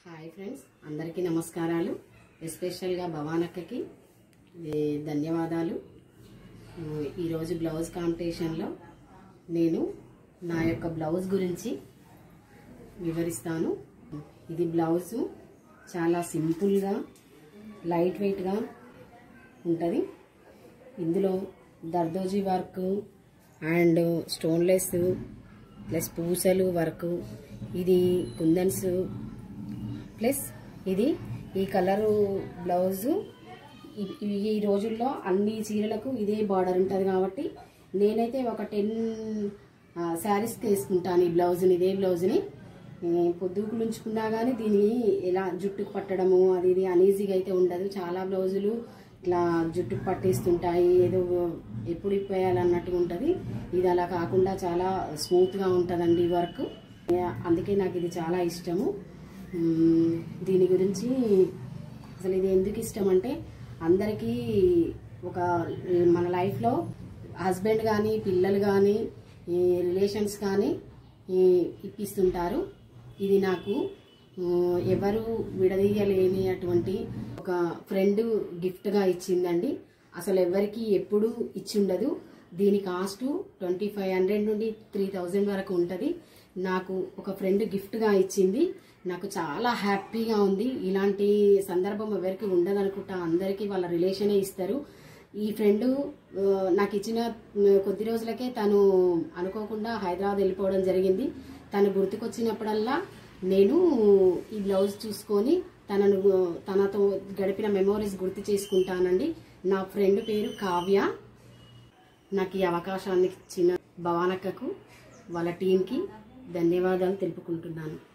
hi friends అందరికీ నమస్కారాలు ఎస్పెషల్గా భవానక్కకి ఏ, ధన్యవాదాలు ఆ, ఈరోజు బ్లౌజ్ కాంపిటీషన్లో నేను నా యొక్క బ్లౌజ్ గురించి వివరిస్తాను ఇది బ్లౌజు చాలా సింపుల్గా లైట్ వెయిట్గా ఉంటుంది ఇందులో దర్దోజీ వర్క్ అండ్ స్టోన్లెస్ ప్లస్ పూసలు వర్క్ ఇది కుందన్స్ ప్లస్ ఇది ఈ కలరు బ్లౌజు ఈ- ఈ- ఈ రోజుల్లో అన్ని చీరలకు ఇదే బార్డర్ ఉంటుంది కాబట్టి నేనైతే ఒక టెన్ శారీస్కి వేసుకుంటాను ఈ బ్లౌజ్ని ఇదే బ్లౌజ్ని పొద్దుకులు ఉంచుకున్నా కానీ దీన్ని ఇలా జుట్టుకు పట్టడము అది ఇది అనీజీగా అయితే ఉండదు చాలా బ్లౌజులు ఇట్లా జుట్టుకు పట్టేస్తుంటాయి ఏదో ఎప్పుడు ఇప్పేయాలన్నట్టుగా ఉంటుంది ఇది అలా కాకుండా చాలా స్మూత్గా ఉంటుందండి ఈ వర్క్ అందుకే నాకు ఇది చాలా ఇష్టము మ్మ్, దీని గురించి అసలు ఇది ఎందుకు ఇష్టం అంటే అందరికీ ఒక మన లైఫ్లో హస్బెండ్ కానీ పిల్లలు కానీ రిలేషన్స్ కానీ ఈ, ఇప్పిస్తుంటారు ఇది నాకు ఆ, ఎవరు విడదీయలేని అటువంటి ఒక ఫ్రెండ్ గిఫ్ట్గా ఇచ్చిందండి అసలు ఎవరికి ఎప్పుడు ఇచ్చి ఉండదు దీని కాస్ట్ ట్వంటీ ఫైవ్ హండ్రెడ్ నుండి త్రీ థౌజండ్ వరకు ఉంటుంది నాకు ఒక ఫ్రెండ్ గిఫ్ట్గా ఇచ్చింది నాకు చాలా హ్యాపీగా ఉంది ఇలాంటి సందర్భం ఎవరికి ఉండదు అనుకుంటా అందరికీ వాళ్ళ రిలేషనే ఇస్తారు ఈ ఫ్రెండ్ నాకు ఇచ్చిన ఆ, కొద్ది రోజులకే తను అనుకోకుండా హైదరాబాద్ వెళ్ళిపోవడం జరిగింది తను గుర్తుకొచ్చినప్పుడల్లా నేను ఈ బ్లౌజ్ చూసుకొని తనను తనతో గడిపిన మెమోరీస్ గుర్తు చేసుకుంటానండి నా ఫ్రెండ్ పేరు కావ్య నాకు ఈ అవకాశాన్ని ఇచ్చిన భవానక్కకు వాళ్ళ టీంకి ధన్యవాదాలు తెలుపుకుంటున్నాను